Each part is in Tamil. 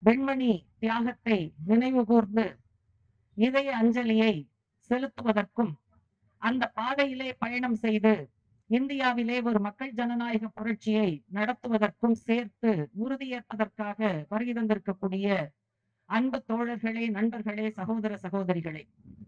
வெண்மணி தியாகத்தை நினைவு கூர்ந்து இதய அஞ்சலியை செலுத்துவதற்கும் அந்த பாதையிலே பயணம் செய்து இந்தியாவிலே ஒரு மக்கள் ஜனநாயக புரட்சியை நடத்துவதற்கும் சேர்த்து உறுதியேற்பதற்காக வருகை தந்திருக்கக்கூடிய அன்பு தோழர்களே நண்பர்களே சகோதர சகோதரிகளே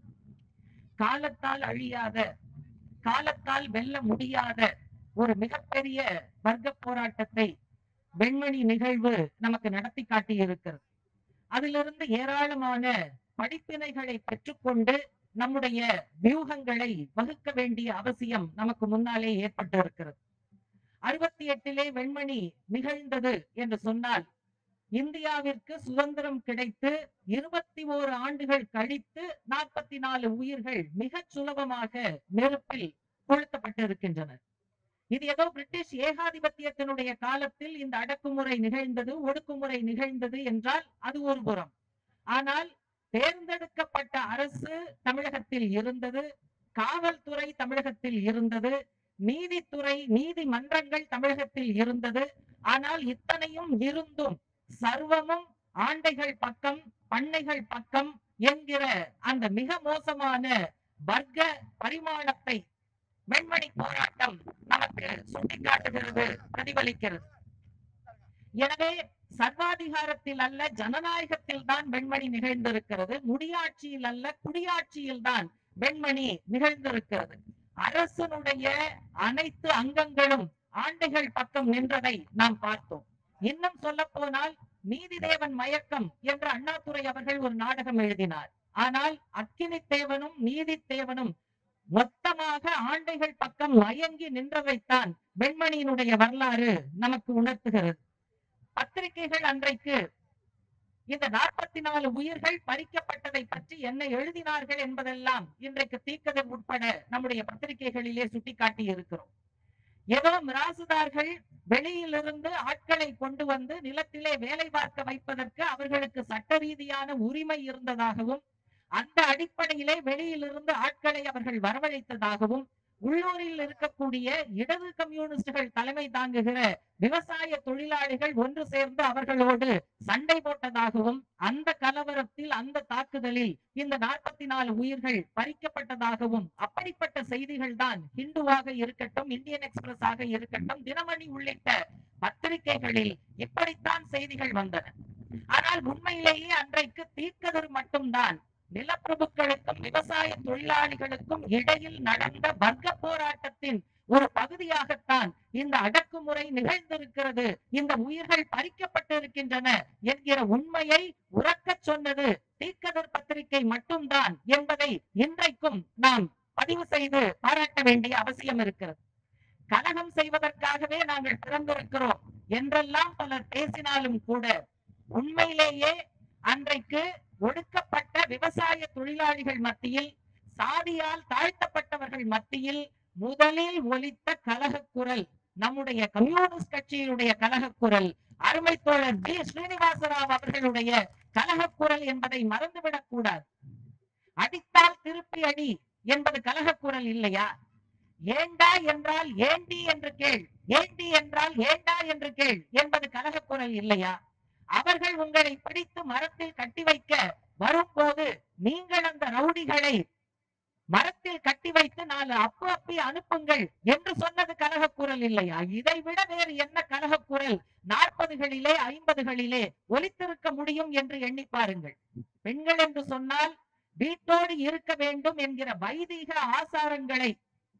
காலத்தால் அழியாத காலத்தால் வெல்ல முடியாத ஒரு மிகப்பெரிய வர்க்க போராட்டத்தை வெண்மணி நிகழ்வு நமக்கு நடத்தி காட்டியிருக்கிறது அதிலிருந்து ஏராளமான படிப்பினைகளை பெற்றுக்கொண்டு நம்முடைய வியூகங்களை வகுக்க வேண்டிய அவசியம் நமக்கு முன்னாலே ஏற்பட்டு இருக்கிறது அறுபத்தி எட்டிலே வெண்மணி நிகழ்ந்தது என்று சொன்னால் இந்தியாவிற்கு சுதந்திரம் கிடைத்து இருபத்தி ஓரு ஆண்டுகள் கழித்து நாற்பத்தி நாலு உயிர்கள் மிகச் சுலபமாக நெருப்பில் கொளுத்தப்பட்டிருக்கின்றன இது ஏதோ பிரிட்டிஷ் ஏகாதிபத்தியத்தினுடைய காலத்தில் இந்த அடக்குமுறை நிகழ்ந்தது ஒடுக்குமுறை நிகழ்ந்தது என்றால் அது ஒரு புறம் ஆனால் தேர்ந்தெடுக்கப்பட்ட அரசு தமிழகத்தில் இருந்தது காவல்துறை தமிழகத்தில் இருந்தது நீதித்துறை நீதிமன்றங்கள் தமிழகத்தில் இருந்தது ஆனால் இத்தனையும் இருந்தும் சர்வமும் ஆண்டைகள் பக்கம் பண்ணைகள் பக்கம் என்கிற அந்த மிக மோசமான வர்க்க பரிமாணத்தை வெண்மணி போராட்டம் நமக்கு சுட்டிக்காட்டுகிறது பிரதிபலிக்கிறது எனவே சர்வாதிகாரத்தில் அல்ல ஜனநாயகத்தில் தான் வெண்மணி நிகழ்ந்திருக்கிறது முடியாட்சியில் அல்ல குடியாட்சியில் தான் வெண்மணி நிகழ்ந்திருக்கிறது அரசனுடைய அனைத்து அங்கங்களும் ஆண்டைகள் பக்கம் நின்றதை நாம் பார்த்தோம் இன்னும் சொல்ல போனால் நீதிதேவன் மயக்கம் என்ற அண்ணாதுரை அவர்கள் ஒரு நாடகம் எழுதினார் ஆனால் அக்கினி தேவனும் நீதி தேவனும் மொத்தமாக ஆண்டைகள் பக்கம் மயங்கி நின்றதைத்தான் வெண்மணியினுடைய வரலாறு நமக்கு உணர்த்துகிறது பத்திரிகைகள் அன்றைக்கு இந்த நாற்பத்தி நாலு உயிர்கள் பறிக்கப்பட்டதை பற்றி என்ன எழுதினார்கள் என்பதெல்லாம் இன்றைக்கு தீக்கதர் உட்பட நம்முடைய பத்திரிகைகளிலே சுட்டிக்காட்டி இருக்கிறோம் ஏதோ மிராசுதார்கள் வெளியிலிருந்து ஆட்களை கொண்டு வந்து நிலத்திலே வேலை பார்க்க வைப்பதற்கு அவர்களுக்கு சட்ட ரீதியான உரிமை இருந்ததாகவும் அந்த அடிப்படையிலே வெளியிலிருந்து ஆட்களை அவர்கள் வரவழைத்ததாகவும் உள்ளூரில் இருக்கக்கூடிய இடது கம்யூனிஸ்டுகள் தலைமை தாங்குகிற விவசாய தொழிலாளிகள் ஒன்று சேர்ந்து அவர்களோடு சண்டை போட்டதாகவும் அந்த கலவரத்தில் அந்த தாக்குதலில் இந்த நாற்பத்தி நாலு உயிர்கள் பறிக்கப்பட்டதாகவும் அப்படிப்பட்ட செய்திகள் தான் ஹிந்துவாக இருக்கட்டும் இந்தியன் எக்ஸ்பிரஸ் ஆக இருக்கட்டும் தினமணி உள்ளிட்ட பத்திரிகைகளில் இப்படித்தான் செய்திகள் வந்தன ஆனால் உண்மையிலேயே அன்றைக்கு தீர்க்கதர் மட்டும்தான் நிலப்பிரபுக்களுக்கும் விவசாய தொழிலாளிகளுக்கும் இடையில் நடந்த வர்க்க போராட்டத்தின் ஒரு பகுதியாகத்தான் இந்த அடக்குமுறை நிகழ்ந்திருக்கிறது இந்த உயிர்கள் பறிக்கப்பட்டிருக்கின்றன என்கிற உண்மையை உறக்கச் சொன்னது தீக்கதர் பத்திரிகை மட்டும்தான் என்பதை இன்றைக்கும் நாம் பதிவு செய்து பாராட்ட வேண்டிய அவசியம் இருக்கிறது கலகம் செய்வதற்காகவே நாங்கள் பிறந்திருக்கிறோம் என்றெல்லாம் பலர் பேசினாலும் கூட உண்மையிலேயே அன்றைக்கு ஒடுக்கப்பட்ட விவசாய தொழிலாளிகள் மத்தியில் சாதியால் தாழ்த்தப்பட்டவர்கள் மத்தியில் முதலில் ஒலித்த கலகக் குரல் நம்முடைய கம்யூனிஸ்ட் கட்சியினுடைய கலகக் குரல் அருமை தோழர் ஜி ஸ்ரீனிவாசராவ் அவர்களுடைய கலகக் குரல் என்பதை மறந்துவிடக் கூடாது அடித்தால் திருப்பி அடி என்பது கலகக் குரல் இல்லையா ஏண்டா என்றால் ஏண்டி என்று கேள் ஏண்டி என்றால் ஏண்டா என்று கேள் என்பது கலகக் குரல் இல்லையா அவர்கள் உங்களை பிடித்து மரத்தில் கட்டி வைக்க வரும்போது நீங்கள் அந்த ரவுடிகளை மரத்தில் கட்டி வைத்து நாலு அப்பு அப்பி அனுப்புங்கள் என்று சொன்னது கலகக் குரல் இல்லையா இதை விட வேறு என்ன கலகக் குரல் நாற்பதுகளிலே ஐம்பதுகளிலே ஒலித்திருக்க முடியும் என்று எண்ணி பாருங்கள் பெண்கள் என்று சொன்னால் வீட்டோடு இருக்க வேண்டும் என்கிற வைதிக ஆசாரங்களை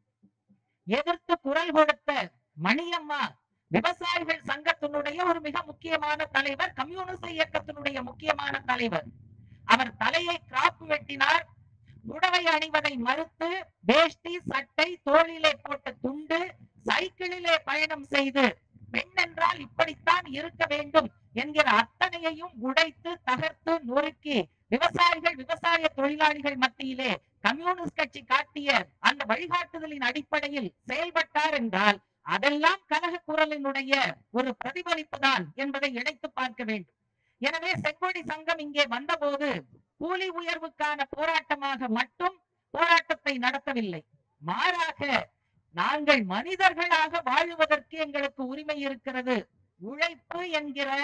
எதிர்த்து குரல் கொடுத்த மணியம்மா விவசாயிகள் சங்கத்தினுடைய ஒரு மிக முக்கியமான தலைவர் கம்யூனிஸ்ட் இயக்கத்தினுடைய முக்கியமான தலைவர் அவர் தலையை கிராப் வெட்டினார் புடவை அணிவதை மறுத்து வேஷ்டி சட்டை தோளிலே போட்ட துண்டு சைக்கிளிலே பயணம் செய்து பெண் என்றால் இப்படித்தான் இருக்க வேண்டும் என்கிற அத்தனையையும் உடைத்து தகர்த்து நொறுக்கி விவசாயிகள் விவசாய தொழிலாளிகள் மத்தியிலே கம்யூனிஸ்ட் கட்சி காட்டிய அந்த வழிகாட்டுதலின் அடிப்படையில் செயல்பட்டார் என்றால் அதெல்லாம் கலக குரலினுடைய ஒரு பிரதிபலிப்பு தான் என்பதை இணைத்து பார்க்க வேண்டும் எனவே செங்கோடி சங்கம் இங்கே வந்தபோது கூலி உயர்வுக்கான போராட்டமாக மட்டும் போராட்டத்தை நடத்தவில்லை மாறாக நாங்கள் மனிதர்களாக வாழுவதற்கு எங்களுக்கு உரிமை இருக்கிறது உழைப்பு என்கிற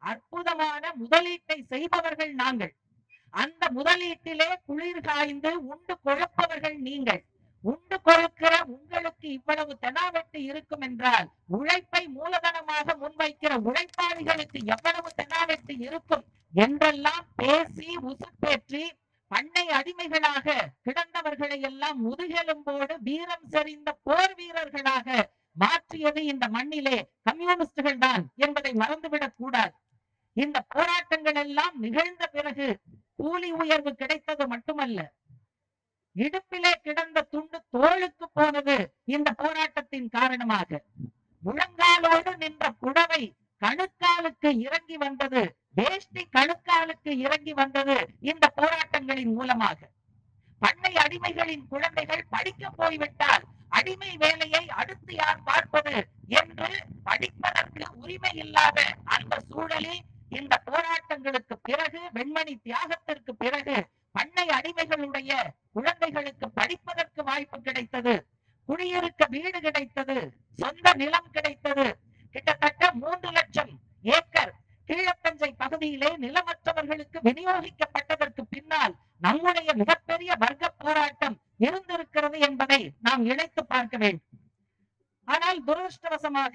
அற்புதமான முதலீட்டை செய்பவர்கள் நாங்கள் அந்த முதலீட்டிலே குளிர் காய்ந்து உண்டு கொழுப்பவர்கள் நீங்கள் உண்டு கொழுக்கிற உங்களுக்கு இவ்வளவு தெனாவெட்டு இருக்கும் என்றால் உழைப்பை மூலதனமாக முன்வைக்கிற உழைப்பாளிகளுக்கு எவ்வளவு தெனாவெட்டு இருக்கும் என்றெல்லாம் பேசி உசுப்பேற்றி பண்ணை அடிமைகளாக கிடந்தவர்களை எல்லாம் முதுகெலும்போடு வீரம் செறிந்த போர் வீரர்களாக மாற்றியது இந்த மண்ணிலே கம்யூனிஸ்டுகள் தான் என்பதை மறந்துவிடக் கூடாது இந்த போராட்டங்கள் எல்லாம் நிகழ்ந்த பிறகு கூலி உயர்வு கிடைத்தது மட்டுமல்ல இடுப்பிலே கிடந்த துண்டு தோளுக்கு போனது இந்த போராட்டத்தின் காரணமாக முழங்காலோடு நின்ற புடவை கணுக்காலுக்கு இறங்கி வந்தது வேஷ்டி கணுக்காலுக்கு இறங்கி வந்தது இந்த போராட்டங்களின் மூலமாக பண்ணை அடிமைகளின் குழந்தைகள் படிக்க போய்விட்டால் அடிமை வேலையை அடுத்து யார் பார்ப்பது என்று படிப்பதற்கு உரிமை இல்லாத அந்த சூழலில் இந்த போராட்டங்களுக்கு பிறகு வெண்மணி தியாகத்திற்கு பிறகு பண்ணை அடிமைகளுடைய குழந்தைகளுக்கு படிப்பதற்கு வாய்ப்பு கிடைத்தது குடியிருக்க வீடு கிடைத்தது சொந்த நிலம் கிடைத்தது கிட்டத்தட்ட மூன்று லட்சம் ஏக்கர் கீழத்தஞ்சை பகுதியிலே நிலமற்றவர்களுக்கு விநியோகிக்கப்பட்டதற்கு பின்னால் நம்முடைய மிகப்பெரிய வர்க்க போராட்டம் இருந்திருக்கிறது என்பதை நாம் இணைத்து பார்க்க வேண்டும் ஆனால் துரதிருஷ்டவசமாக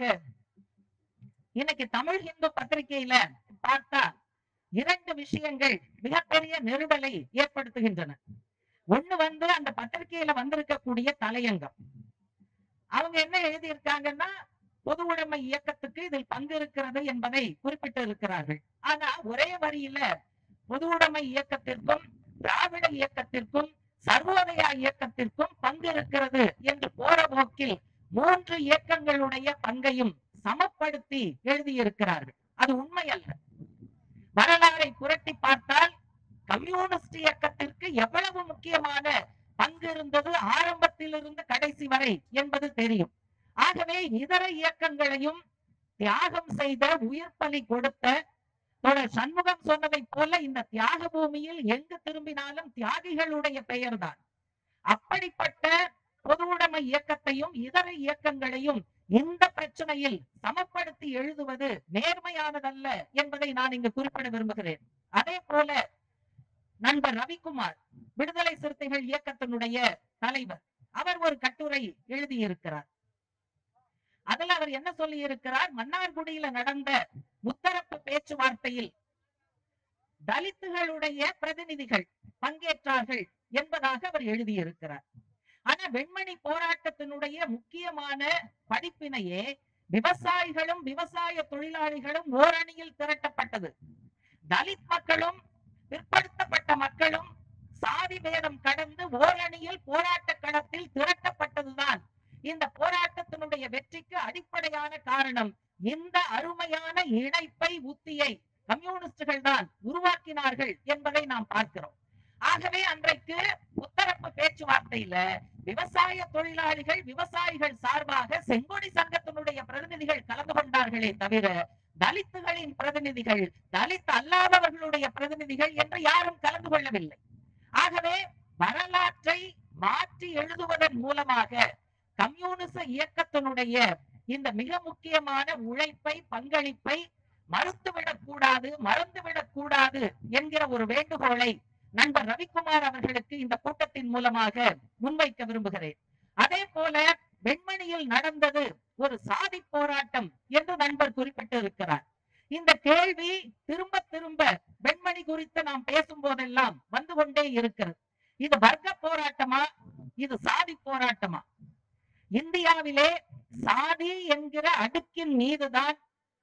இன்னைக்கு தமிழ் ஹிந்து பத்திரிகையில பார்த்தா இரண்டு விஷயங்கள் மிகப்பெரிய நெருடலை ஏற்படுத்துகின்றன ஒண்ணு வந்து அந்த பத்திரிகையில வந்திருக்கக்கூடிய தலையங்கம் அவங்க என்ன எழுதியிருக்காங்கன்னா பொது உடைமை இயக்கத்துக்கு இதில் பங்கு இருக்கிறது என்பதை குறிப்பிட்டு இருக்கிறார்கள் ஆனா ஒரே வரியில பொது உடைமை இயக்கத்திற்கும் திராவிட இயக்கத்திற்கும் சர்வோதயா இயக்கத்திற்கும் பங்கு இருக்கிறது என்று போற போக்கில் மூன்று இயக்கங்களுடைய பங்கையும் சமப்படுத்தி எழுதியிருக்கிறார்கள் அது உண்மை அல்ல வரலாறை புரட்டி பார்த்தால் கம்யூனிஸ்ட் இயக்கத்திற்கு எவ்வளவு முக்கியமான பங்கு இருந்தது ஆரம்பத்திலிருந்து கடைசி வரை என்பது தெரியும் ஆகவே இதர இயக்கங்களையும் தியாகம் செய்த உயிர் பலி கொடுத்த தோழர் சண்முகம் சொன்னதை போல இந்த தியாக பூமியில் எங்கு திரும்பினாலும் தியாகிகளுடைய பெயர்தான் அப்படிப்பட்ட பொது உடைமை இயக்கத்தையும் இதர இயக்கங்களையும் இந்த பிரச்சனையில் சமப்படுத்தி எழுதுவது நேர்மையானதல்ல என்பதை நான் இங்கு குறிப்பிட விரும்புகிறேன் அதே போல நண்பர் ரவிக்குமார் விடுதலை சிறுத்தைகள் இயக்கத்தினுடைய தலைவர் அவர் ஒரு கட்டுரை எழுதியிருக்கிறார் அதுல அவர் என்ன சொல்லி இருக்கிறார் மன்னார்குடியில நடந்த முத்தரப்பு பேச்சுவார்த்தையில் தலித்துகளுடைய பிரதிநிதிகள் பங்கேற்றார்கள் என்பதாக அவர் எழுதியிருக்கிறார் ஆனா வெண்மணி போராட்டத்தினுடைய முக்கியமான படிப்பினையே விவசாயிகளும் விவசாய தொழிலாளிகளும் ஓரணியில் திரட்டப்பட்டது தலித் மக்களும் பிற்படுத்தப்பட்ட மக்களும் சாதி பேதம் கடந்து ஓரணியில் போராட்ட களத்தில் திரட்டப்பட்டதுதான் இந்த போராட்டத்தினுடைய வெற்றிக்கு அடிப்படையான காரணம் இந்த அருமையான இணைப்பை உத்தியை கம்யூனிஸ்டுகள் தான் உருவாக்கினார்கள் என்பதை நாம் பார்க்கிறோம் ஆகவே அன்றைக்கு முத்தரப்பு பேச்சுவார்த்தையில விவசாய தொழிலாளிகள் விவசாயிகள் சார்பாக செங்கோடி சங்கத்தினுடைய பிரதிநிதிகள் கலந்து கொண்டார்களே தவிர தலித்துகளின் பிரதிநிதிகள் தலித் அல்லாதவர்களுடைய பிரதிநிதிகள் என்று யாரும் கலந்து கொள்ளவில்லை ஆகவே வரலாற்றை மாற்றி எழுதுவதன் மூலமாக கம்யூனிச இயக்கத்தினுடைய இந்த மிக முக்கியமான உழைப்பை பங்களிப்பை மறுத்துவிடக் கூடாது மறந்துவிடக் கூடாது என்கிற ஒரு வேண்டுகோளை நண்பர் ரவிக்குமார் அவர்களுக்கு இந்த கூட்டத்தின் மூலமாக முன்வைக்க விரும்புகிறேன் அதே போல வெண்மணியில் நடந்தது ஒரு சாதி போராட்டம் என்று நண்பர் குறிப்பிட்டு இருக்கிறார் இந்த கேள்வி திரும்ப திரும்ப வெண்மணி குறித்து நாம் பேசும் போதெல்லாம் வந்து கொண்டே இருக்கிறது இது வர்க்க போராட்டமா இது சாதி போராட்டமா இந்தியாவிலே சாதி என்கிற அடுக்கின் மீதுதான்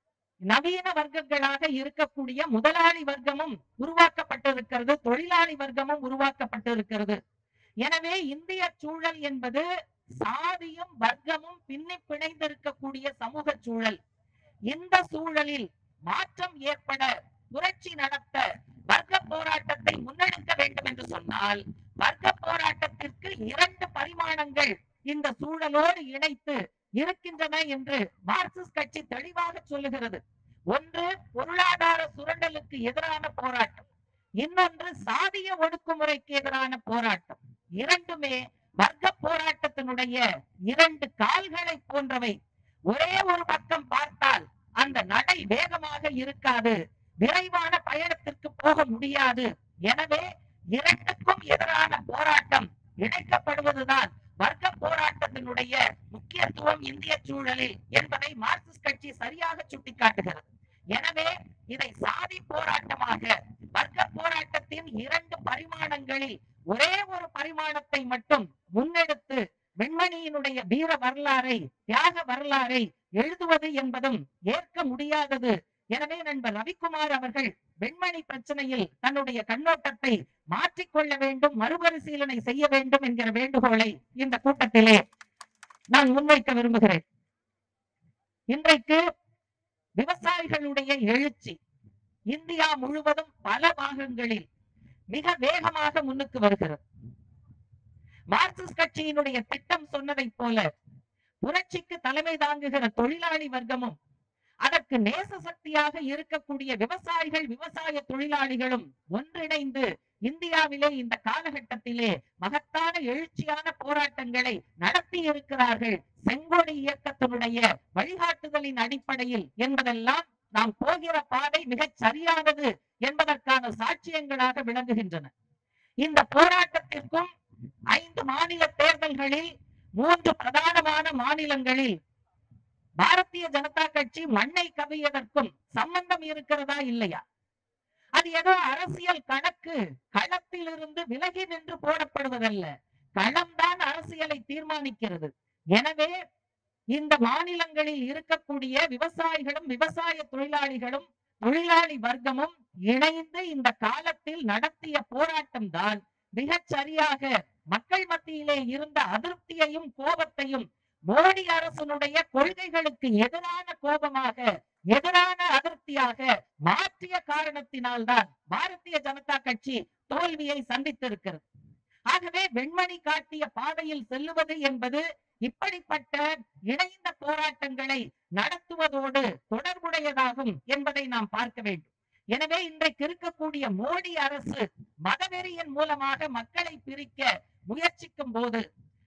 நவீன வர்க்கங்களாக இருக்கக்கூடிய முதலாளி வர்க்கமும் உருவாக்கப்பட்டிருக்கிறது தொழிலாளி வர்க்கமும் உருவாக்கப்பட்டிருக்கிறது எனவே இந்திய சூழல் என்பது சாதியும் வர்க்கமும் பின்னி பிணைந்திருக்கக்கூடிய சமூக சூழல் இந்த சூழலில் மாற்றம் ஏற்பட புரட்சி நடத்த வர்க்க போராட்டத்தை முன்னெடுக்க வேண்டும் என்று சொன்னால் வர்க்க போராட்டத்திற்கு இரண்டு பரிமாணங்கள் இந்த சூழலோடு இணைத்து இருக்கின்றன என்று மார்க்சிஸ்ட் கட்சி தெளிவாக சொல்லுகிறது ஒன்று பொருளாதார சுரண்டலுக்கு எதிரான போராட்டம் இன்னொன்று சாதிய ஒடுக்குமுறைக்கு எதிரான போராட்டம் இரண்டுமே வர்க்க போராட்டத்தினுடைய இரண்டு கால்களை போன்றவை ஒரே ஒரு பக்கம் பார்த்தால் அந்த நடை வேகமாக இருக்காது விரைவான பயணத்திற்கு போக முடியாது எனவே இரண்டுக்கும் எதிரான போராட்டம் இணைக்கப்படுவதுதான் வர்க்க போராட்டத்தினுடைய முக்கியத்துவம் இந்திய சூழலில் என்பதை மார்க்சிஸ்ட் கட்சி சரியாக சுட்டிக்காட்டுகிறது எனவே இதை சாதி போராட்டமாக வர்க்க போராட்டத்தின் இரண்டு பரிமாணங்களில் ஒரே ஒரு பரிமாணத்தை மட்டும் முன்னெடுத்து வெண்மணியினுடைய வீர வரலாறை தியாக வரலாறை எழுதுவது என்பதும் ஏற்க முடியாதது எனவே நண்பர் ரவிக்குமார் அவர்கள் வெண்மணி பிரச்சனையில் தன்னுடைய கண்ணோட்டத்தை மாற்றிக்கொள்ள வேண்டும் மறுபரிசீலனை செய்ய வேண்டும் என்கிற வேண்டுகோளை இந்த கூட்டத்திலே நான் முன்வைக்க விரும்புகிறேன் இன்றைக்கு விவசாயிகளுடைய எழுச்சி இந்தியா முழுவதும் பல பாகங்களில் மிக வேகமாக முன்னுக்கு வருகிறது மார்க்சிஸ்ட் கட்சியினுடைய திட்டம் சொன்னதைப் போல புரட்சிக்கு தலைமை தாங்குகிற தொழிலாளி வர்க்கமும் அதற்கு நேச சக்தியாக இருக்கக்கூடிய விவசாயிகள் விவசாய தொழிலாளிகளும் ஒன்றிணைந்து இந்தியாவிலே இந்த காலகட்டத்திலே மகத்தான எழுச்சியான போராட்டங்களை நடத்தி இருக்கிறார்கள் செங்கோடி இயக்கத்தினுடைய வழிகாட்டுதலின் அடிப்படையில் என்பதெல்லாம் நாம் போகிற பாதை மிகச் சரியானது என்பதற்கான சாட்சியங்களாக விளங்குகின்றன இந்த போராட்டத்திற்கும் ஐந்து மாநில தேர்தல்களில் மூன்று பிரதானமான மாநிலங்களில் பாரதிய ஜனதா கட்சி மண்ணை கவியதற்கும் சம்பந்தம் இருக்கிறதா இல்லையா அது ஏதோ அரசியல் கணக்கு களத்திலிருந்து விலகி நின்று போடப்படுவதல்ல களம்தான் அரசியலை தீர்மானிக்கிறது எனவே இந்த மாநிலங்களில் இருக்கக்கூடிய விவசாயிகளும் விவசாய தொழிலாளிகளும் தொழிலாளி வர்க்கமும் இணைந்து இந்த காலத்தில் நடத்திய போராட்டம் தான் மிகச் சரியாக மக்கள் மத்தியிலே இருந்த அதிருப்தியையும் கோபத்தையும் மோடி அரசனுடைய கொள்கைகளுக்கு எதிரான கோபமாக எதிரான அதிருப்தியாக மாற்றிய காரணத்தினால்தான் பாரதிய ஜனதா கட்சி தோல்வியை சந்தித்திருக்கிறது ஆகவே வெண்மணி காட்டிய பாதையில் செல்லுவது என்பது இப்படிப்பட்ட இணைந்த போராட்டங்களை நடத்துவதோடு தொடர்புடையதாகும் என்பதை நாம் பார்க்க வேண்டும் எனவே இன்றைக்கு இருக்கக்கூடிய மோடி அரசு மதவெறியின் மூலமாக மக்களை பிரிக்க முயற்சிக்கும் போது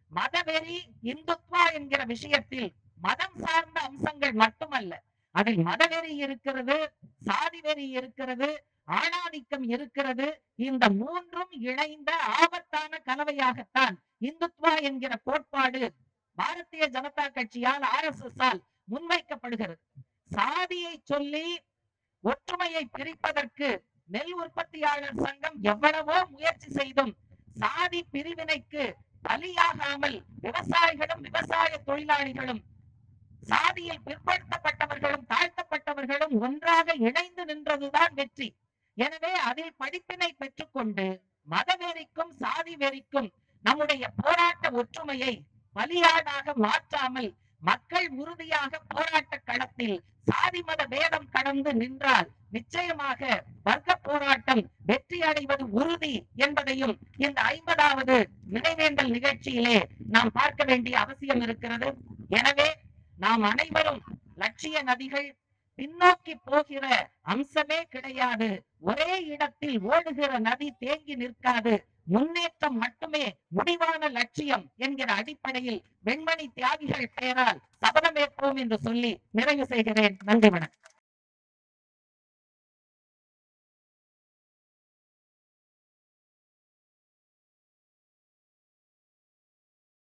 மதவெறி இந்துத்வா என்கிற விஷயத்தில் மதம் சார்ந்த அம்சங்கள் மட்டுமல்ல அதில் மதவெறி இருக்கிறது சாதி வெறி இருக்கிறது ஆணாதிக்கம் இருக்கிறது இந்த மூன்றும் இணைந்த ஆபத்தான கலவையாகத்தான் இந்துத்வா என்கிற கோட்பாடு பாரதிய ஜனதா கட்சியால் ஆர் எஸ் எஸ் ஆல் முன்வைக்கப்படுகிறது சாதியை சொல்லி ஒற்றுமையை பிரிப்பதற்கு நெல் உற்பத்தியாளர் சங்கம் எவ்வளவோ முயற்சி செய்தும் சாதி பிரிவினைக்கு பலியாகாமல் விவசாயிகளும் விவசாய தொழிலாளிகளும் சாதியில் பிற்படுத்தப்பட்டவர்களும் தாழ்த்தப்பட்டவர்களும் ஒன்றாக இணைந்து நின்றதுதான் வெற்றி எனவே அதில் படிப்பினை பெற்றுக்கொண்டு மதவெறிக்கும் சாதி வெறிக்கும் நம்முடைய போராட்ட ஒற்றுமையை பலியாடாக மாற்றாமல் மக்கள் உறுதியாக போராட்ட களத்தில் சாதி மத பேதம் கடந்து நின்றால் நிச்சயமாக வர்க்க போராட்டம் வெற்றி அடைவது உறுதி என்பதையும் இந்த ஐம்பதாவது நினைவேந்தல் நிகழ்ச்சியிலே நாம் பார்க்க வேண்டிய அவசியம் இருக்கிறது எனவே நாம் அனைவரும் லட்சிய நதிகள் பின்னோக்கி போகிற அம்சமே கிடையாது ஒரே இடத்தில் ஓடுகிற நதி தேங்கி நிற்காது முன்னேற்றம் மட்டுமே முடிவான லட்சியம் என்கிற அடிப்படையில் வெண்மணி தியாகிகள் பெயரால் சபதமேற்போம் என்று சொல்லி நிறைவு செய்கிறேன் நன்றி வணக்கம்